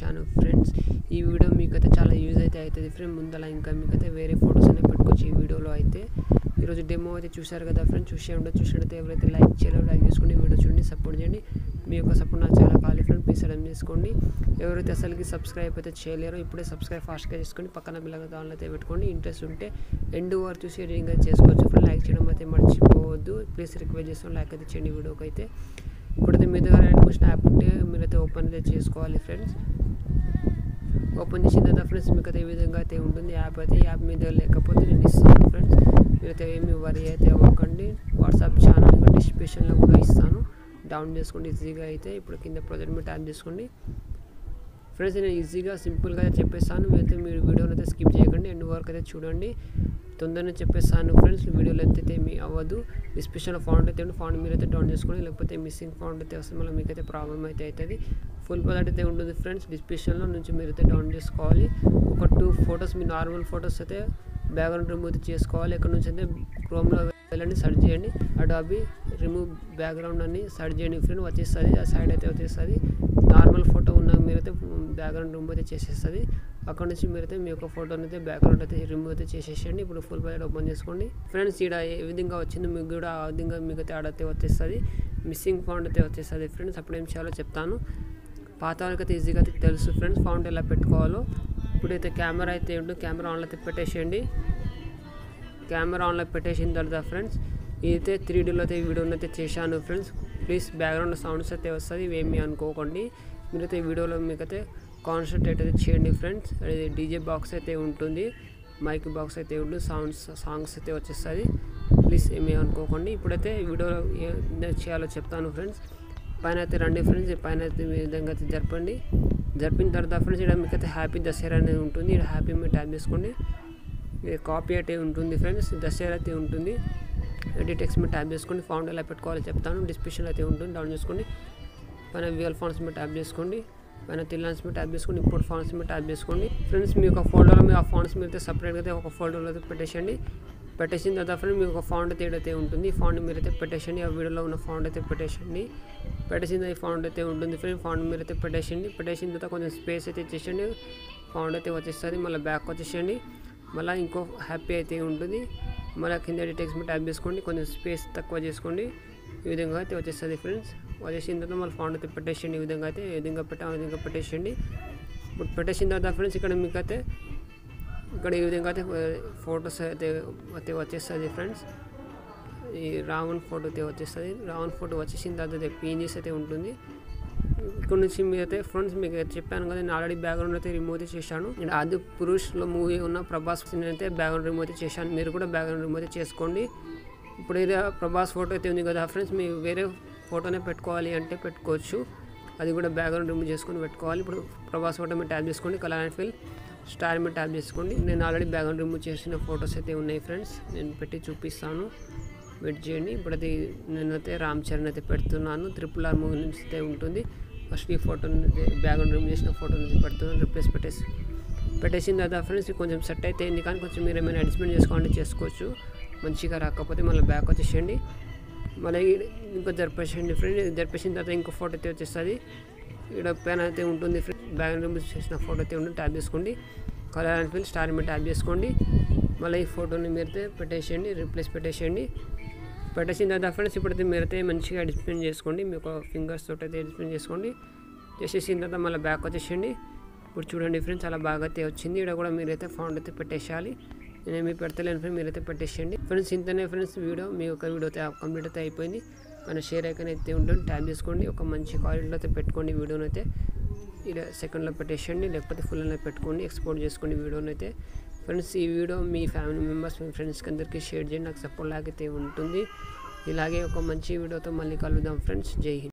చేశాను ఫ్రెండ్స్ ఈ వీడియో మీకైతే చాలా యూజ్ అయితే అవుతుంది ఫ్రెండ్ ముందర ఇంకా మీకైతే వేరే ఫొటోస్ అనేవి పెట్టుకోవచ్చు ఈ వీడియోలో అయితే ఈరోజు డెమో అయితే చూశారు కదా ఫ్రెండ్స్ చూసే ఉండదు చూసినట్టయితే ఎవరైతే లైక్ చేయలేదో లైక్ చేసుకోండి వీడియో చూడండి సపోర్ట్ చేయండి మీ యొక్క సపోర్ట్ నాకు చాలా కావాలి ఫ్రెండ్ ప్లీజ్ సడన్ చేసుకోండి ఎవరైతే అసలుకి సబ్స్క్రైబ్ అయితే చేయలేరో ఇప్పుడే సబ్స్క్రైబ్ ఫాస్ట్గా చేసుకోండి పక్కన బిల్లగా దానిలో అయితే పెట్టుకోండి ఇంట్రెస్ట్ ఉంటే ఎండ్ వరకు చూసి ఎడిటింగ్ అయితే చేసుకోవచ్చు ఫ్రెండ్ లైక్ చేయడం అయితే మర్చిపోవద్దు ప్లీజ్ రిక్వెస్ట్ చేస్తాను లైక్ అయితే చేయండి వీడియోకి అయితే ఇప్పుడైతే మీ దగ్గర యానిమేషన్ యాప్ ఉంటే మీరైతే ఓపెన్ అయితే చేసుకోవాలి ఫ్రెండ్స్ ఓపెన్ చేసిన తర్వాత ఫ్రెండ్స్ మీకు అయితే ఈ విధంగా అయితే ఉంటుంది యాప్ అయితే ఈ యాప్ మీద లేకపోతే నేను ఇస్తాను ఫ్రెండ్స్ మీరైతే ఏమి వరి అయితే అవ్వకండి వాట్సాప్ ఛానల్ ఇంకా డిస్క్రిప్షన్లో కూడా ఇస్తాను డౌన్ చేసుకోండి ఈజీగా అయితే ఇప్పుడు కింద ప్రాజెక్ట్ మీద ట్యాప్ చేసుకోండి ఫ్రెండ్స్ నేను ఈజీగా సింపుల్గా చెప్పేస్తాను మీరైతే మీరు వీడియోని అయితే స్కిప్ చేయకండి ఎండ్ వరకు అయితే చూడండి తొందరగా చెప్పేస్తాను ఫ్రెండ్స్ వీడియో లెంత్ అయితే ఏమి అవ్వదు డిస్క్రిప్షన్లో ఫౌండ్ అయితే ఉంది ఫౌండ్ మీరైతే డౌన్ చేసుకోండి లేకపోతే మిస్సింగ్ ఫౌండ్ అయితే వస్తే మళ్ళీ మీకైతే ప్రాబ్లం అయితే అవుతుంది ఫుల్ ప్రాజెక్ట్ అయితే ఉంటుంది ఫ్రెండ్స్ డిస్క్రిప్షన్లో నుంచి మీరైతే డౌన్ చేసుకోవాలి ఒక టూ ఫొటోస్ మీ నార్మల్ ఫొటోస్ అయితే బ్యాక్గ్రౌండ్ రిమూవ్ అయితే చేసుకోవాలి ఇక్కడ నుంచి అయితే క్రోమ్లో వెళ్ళండి సెర్చ్ చేయండి అడాబీ రిమూవ్ బ్యాక్గ్రౌండ్ అని సెర్చ్ చేయండి ఫ్రెండ్ వచ్చేస్తుంది ఆ సైడ్ అయితే వచ్చేస్తుంది నార్మల్ ఫోటో ఉన్న మీరైతే బ్యాక్గ్రౌండ్ రిమూవ్ అయితే చేసేస్తుంది అక్కడ నుంచి మీరైతే మీ యొక్క ఫోటోని అయితే బ్యాక్గ్రౌండ్ అయితే రిమూవ్ అయితే చేసేసేయండి ఇప్పుడు ఫుల్ బైట్ ఓపెన్ చేసుకోండి ఫ్రెండ్స్ ఇక్కడ ఏ విధంగా వచ్చిందో మీకు కూడా ఆ విధంగా మీకు అయితే ఆడైతే వచ్చేస్తుంది మిస్సింగ్ ఫౌండ్ అయితే వచ్చేస్తుంది ఫ్రెండ్స్ అప్పుడు ఏం చేయాలో చెప్తాను పాత వాళ్ళకి అయితే ఈజీగా అయితే తెలుసు ఫ్రెండ్స్ ఫౌండ్ ఎలా పెట్టుకోవాలో ఇప్పుడైతే కెమెరా అయితే ఉంటుంది కెమెరా ఆన్లో అయితే పెట్టేసేయండి కెమెరా ఆన్లో పెట్టేసిన తర్వాత ఫ్రెండ్స్ ఇదైతే త్రీ డీలో అయితే వీడియోని అయితే చేశాను ఫ్రెండ్స్ ప్లీజ్ బ్యాక్గ్రౌండ్ సౌండ్స్ అయితే వస్తుంది ఇవేమి అనుకోకండి మీరైతే ఈ వీడియోలో మీకైతే కాన్సన్ట్రేట్ అయితే చేయండి ఫ్రెండ్స్ అది డీజే బాక్స్ అయితే ఉంటుంది మైక్ బాక్స్ అయితే ఉంటుంది సౌండ్స్ సాంగ్స్ అయితే వచ్చేస్తుంది ప్లీజ్ ఏమీ అనుకోకండి ఇప్పుడైతే ఈ వీడియోలో ఏం చేయాలో చెప్తాను ఫ్రెండ్స్ పైన అయితే రండి ఫ్రెండ్స్ పైన అయితే ఈ విధంగా అయితే జరపండి జరిపిన తర్వాత ఫ్రెండ్స్ ఇక్కడ మీకైతే హ్యాపీ దసరా అనేది ఉంటుంది ఇక్కడ హ్యాపీ మీరు ట్యాప్ చేసుకోండి ఇది కాపీ అయితే ఉంటుంది ఫ్రెండ్స్ దసరా అయితే ఉంటుంది ఎడిట్ టెక్స్ట్ మీద ట్యాప్ చేసుకోండి ఫౌండ్ ఎలా పెట్టుకోవాలో చెప్తాను డిస్క్రిప్షన్ అయితే ఉంటుంది డౌన్ చేసుకోండి పైన విఎల్ ఫాన్స్ మీద ట్యాప్ చేసుకోండి పైన తిల్లాన్స్ మీద ట్యాప్ చేసుకోండి ఇంపోర్ట్ ఫాన్స్ మీద ట్యాప్ చేసుకోండి ఫ్రెండ్స్ మీ యొక్క ఫోల్డర్లో మీ ఆ ఫాంట్స్ మీద అయితే సపరేట్గా అయితే ఒక ఫోల్డర్లో అయితే పెట్టేసండి పెట్టేసిన తర్వాత ఫ్రెండ్ మీకు ఒక ఫౌండ్ అయితే అయితే ఉంటుంది ఫౌండ్ మీరైతే పెట్టేసండి ఆ వీడియోలో ఉన్న ఫౌండ్ అయితే పెట్టేసండి పెట్టేసిన ఈ ఫౌండ్ అయితే ఉంటుంది ఫ్రెండ్ ఫౌండ్ మీరైతే పెట్టేసండి పెట్టేసిన తర్వాత కొంచెం స్పేస్ అయితే ఇచ్చేసండి ఫౌండ్ అయితే వచ్చేస్తుంది మళ్ళీ బ్యాక్ వచ్చేసండి మళ్ళీ ఇంకో హ్యాపీ అయితే ఉంటుంది మళ్ళీ కింద టెక్స్ట్ మీద ట్యాప్ చేసుకోండి కొంచెం స్పేస్ తక్కువ చేసుకోండి ఈ విధంగా అయితే వచ్చేస్తుంది ఫ్రెండ్స్ వచ్చేసిన తర్వాత మళ్ళీ ఫౌండ్ అయితే పెట్టేసండి ఈ విధంగా అయితే ఏ విధంగా పెట్టా ఆ విధంగా పెట్టేసండి ఇప్పుడు పెట్టేసిన తర్వాత ఫ్రెండ్స్ ఇక్కడ మీకు అయితే ఇక్కడ ఈ విధంగా అయితే ఫొటోస్ అయితే అయితే వచ్చేస్తుంది ఫ్రెండ్స్ ఈ రావణ్ ఫోటో అయితే వచ్చేస్తుంది రావణ్ ఫోటో వచ్చేసిన తర్వాత పీఎన్జీస్ అయితే ఉంటుంది ఇక్కడ నుంచి మీరైతే ఫ్రెండ్స్ మీకు చెప్పాను కదా నేను ఆల్రెడీ బ్యాక్గ్రౌండ్ అయితే రిమూవ్ అయితే చేశాను నేను ఆది పురుష్లో మూవీ ఉన్న ప్రభాస్ అయితే బ్యాక్గ్రౌండ్ రిమూవ్ అయితే చేశాను మీరు కూడా బ్యాక్గ్రౌండ్ రిమూవ్ అయితే చేసుకోండి ఇప్పుడు ఏదో ప్రభాస్ ఫోటో అయితే ఉంది కదా ఫ్రెండ్స్ మీరు వేరే ఫోటోనే పెట్టుకోవాలి అంటే పెట్టుకోవచ్చు అది కూడా బ్యాక్గ్రౌండ్ రిమూవ్ చేసుకొని పెట్టుకోవాలి ఇప్పుడు ప్రభాస్ ఫోటో మీద ట్యాప్ చేసుకోండి కలర్ అండ్ ఫిల్ స్టార్ మీద ట్యాప్ చేసుకోండి నేను ఆల్రెడీ బ్యాక్గ్రౌండ్ రిమూవ్ చేసిన ఫొటోస్ అయితే ఉన్నాయి ఫ్రెండ్స్ నేను పెట్టి చూపిస్తాను వెయిట్ చేయండి ఇప్పుడు అది నేనైతే రామ్ చరణ్ అయితే పెడుతున్నాను త్రిపుల్ ఆర్ మూవీ నుంచి అయితే ఉంటుంది ఫస్ట్ ఈ ఫోటోని బ్యాక్గ్రౌండ్ రిమూవ్ చేసిన ఫోటోని అయితే పెడుతున్నాను రిప్లేస్ పెట్టేసి పెట్టేసిన తర్వాత ఫ్రెండ్స్ కొంచెం సెట్ అయితే అయింది కానీ కొంచెం మీరు ఏమైనా అడ్జస్ట్మెంట్ చేసుకోవాలంటే చేసుకోవచ్చు మంచిగా రాకపోతే మళ్ళీ బ్యాక్ వచ్చేసేయండి మళ్ళీ ఇంకో జరిపేసేయండి ఫ్రెండ్ జరిపేసిన తర్వాత ఇంకో ఫోటో అయితే వచ్చేస్తుంది ఇక్కడ పెన్ అయితే ఉంటుంది ఫ్రెండ్ బ్యాక్ రిమూవ్ చేసిన ఫోటో అయితే ఉంటుంది ట్యాప్ చేసుకోండి కలర్ అండ్ ఫిల్ స్టార్ మీద ట్యాప్ చేసుకోండి మళ్ళీ ఈ ఫోటోని మీరైతే పెట్టేసేయండి రీప్లేస్ పెట్టేసేయండి పెట్టేసిన తర్వాత ఫ్రెండ్స్ ఇప్పుడైతే మీరైతే మంచిగా ఎడిస్ప్లేన్ చేసుకోండి మీ యొక్క ఫింగర్స్ తోటి అయితే ఎడిస్ప్లేన్ చేసుకోండి చేసేసిన తర్వాత మళ్ళీ బ్యాక్ వచ్చేసేయండి ఇప్పుడు చూడండి ఫ్రెండ్స్ చాలా బాగా అయితే వచ్చింది ఇక్కడ కూడా మీరైతే ఫౌండ్ అయితే పెట్టేసేయాలి నేనేమి పెడతలేను ఫ్రెండ్ మీరైతే పెట్టేసేయండి ఫ్రెండ్స్ ఇంతనే ఫ్రెండ్స్ వీడియో మీ యొక్క వీడియో అయితే కంప్లీట్ అయితే అయిపోయింది మన షేర్ ఐకన్ అయితే ఉంటుంది ట్యాప్ చేసుకోండి ఒక మంచి క్వాలిటీలో అయితే పెట్టుకోండి వీడియోని అయితే ఇలా సెకండ్లో పెట్టేసేయండి లేకపోతే ఫుల్ అనేది పెట్టుకోండి ఎక్స్పోర్ట్ చేసుకోండి వీడియోని అయితే ఫ్రెండ్స్ ఈ వీడియో మీ ఫ్యామిలీ మెంబర్స్ మీ ఫ్రెండ్స్కి అందరికీ షేర్ చేయండి నాకు సపోర్ట్ లాగైతే ఉంటుంది ఇలాగే ఒక మంచి వీడియోతో మళ్ళీ కలుద్దాం ఫ్రెండ్స్ జై హింద్